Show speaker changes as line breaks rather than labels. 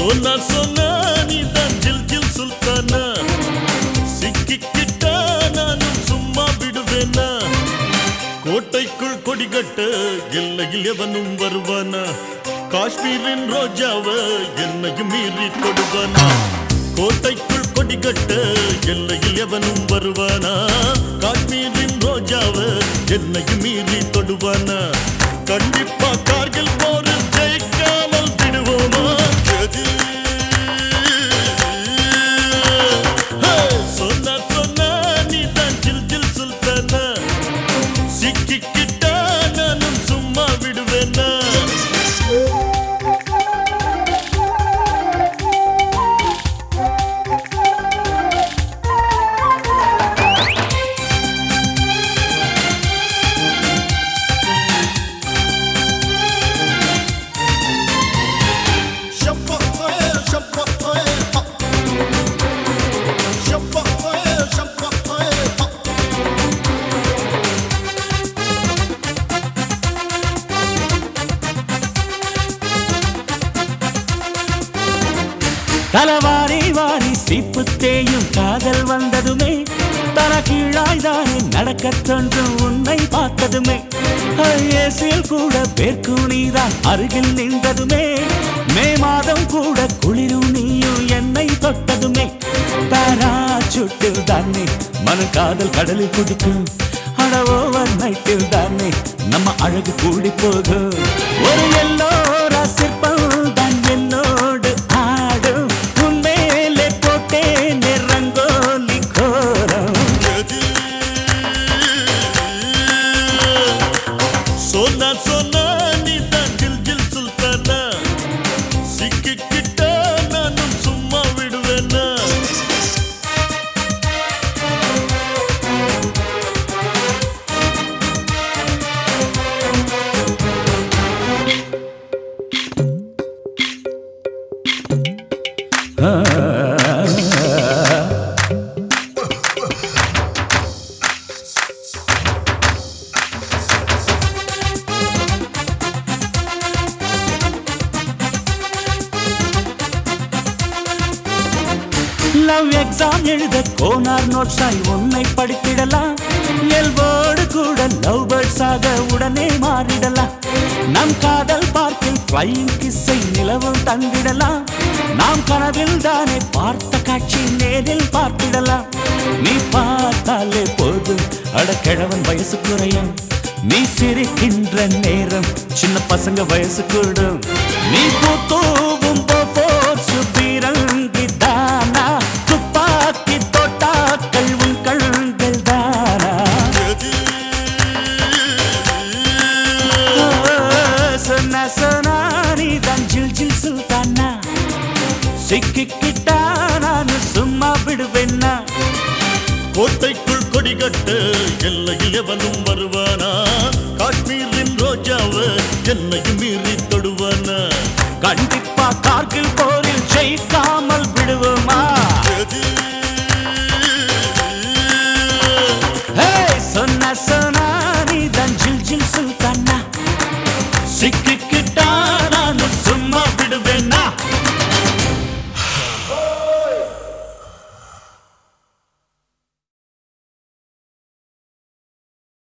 சொன்னா சொன்னா நீ தான் ஜில் ஜில் சுல்தானா சிக்கிக்கிட்டா நானும் சும்மா விடுவேனா கோட்டைக்குள் கொடி கட்ட எல்லையில் எவனும் வருவானா காஷ்மீரின் ரோஜாவ என்னையும் மீறி தொடுவானா கோட்டைக்குள் கொடி கட்ட எல்லையில் எவனும் வருவானா காஷ்மீரின் ரோஜாவ என்னையும் மீறி தொடுவானா கண்டிப்பா கார்கில் போரில் ஜெயிக்காமல் விடுவோமா எது? ஹே, சொன்னா சொன்னா நீ தான் ஜில் ஜில் சுல்தானா சிக்கிக்கிட்டா நானும் சும்மா விடுவேனா
தலவாரி வாரி சீப்பு தேயும் காதல் வந்ததுமே தர கீழாய் தானே நடக்கத் தோன்றும் உன்னை பார்த்ததுமே ஏசியில் கூட பேர்க்கும் நீதான் அருகில் நின்றதுமே மே மாதம் கூட குளிரும் நீயும் என்னை தொட்டதுமே பாராச்சுட்டில் தானே மன காதல் கடலில் குடிக்கும் அட ஓவர் நைட்டில் தானே நம்ம அழகு கூடி போகும் ஒரு எல்லோரா சிற்பம் தான் என்னோடு ஆடும் உன்மேலே போட்டேன் ரங்கோலி கோரம்
எது? சொன்னா சொன்னா நீ தான் ஜில் ஜில் சுல்தானா சிக்கிக்கிட்டா நானும் சும்மா விடுவேனா
லவ் எக்ஸாம் எழுத கோனார் நோட்ஸாய் உன்னை படித்திடலாம் இயல்போடு கூட லவ் பேர்ட்ஸ் ஆக உடனே மாறிடலாம் நம் காதல் பார்க்கில் ஃப்ளையிங் கிஸ்ஸை நிலவும் தந்திடலாம் நாம் கனவில் தானே பார்த்த காட்சி நேரில் பார்த்திடலாம் நீ பார்த்தாலே போதும் அடக்கிழவன் வயசு குறையும் நீ சிரிக்கின்ற நேரம் சின்ன பசங்க வயசு கூடும் நீ பூத்தூவும் போர் சுபிரங்கி தானா துப்பாக்கி தோட்டாக்கள் உன் கண்கள் தானா
எது?
சொன்ன சொன்னா நீ தான் ஜில் ஜில் சுல்தானா சிக்கிக்கிட்டா நான் சும்மா விடுவேன்னா
கோட்டைக்குள் கொடி கட்ட எல்லையில் எவனும் வருவானா காஷ்மீரின் ரோஜாவ என்னையும் மீறி தொடுவானா
கண்டிப்பா கார்கில் போரில் ஜெயிக்காம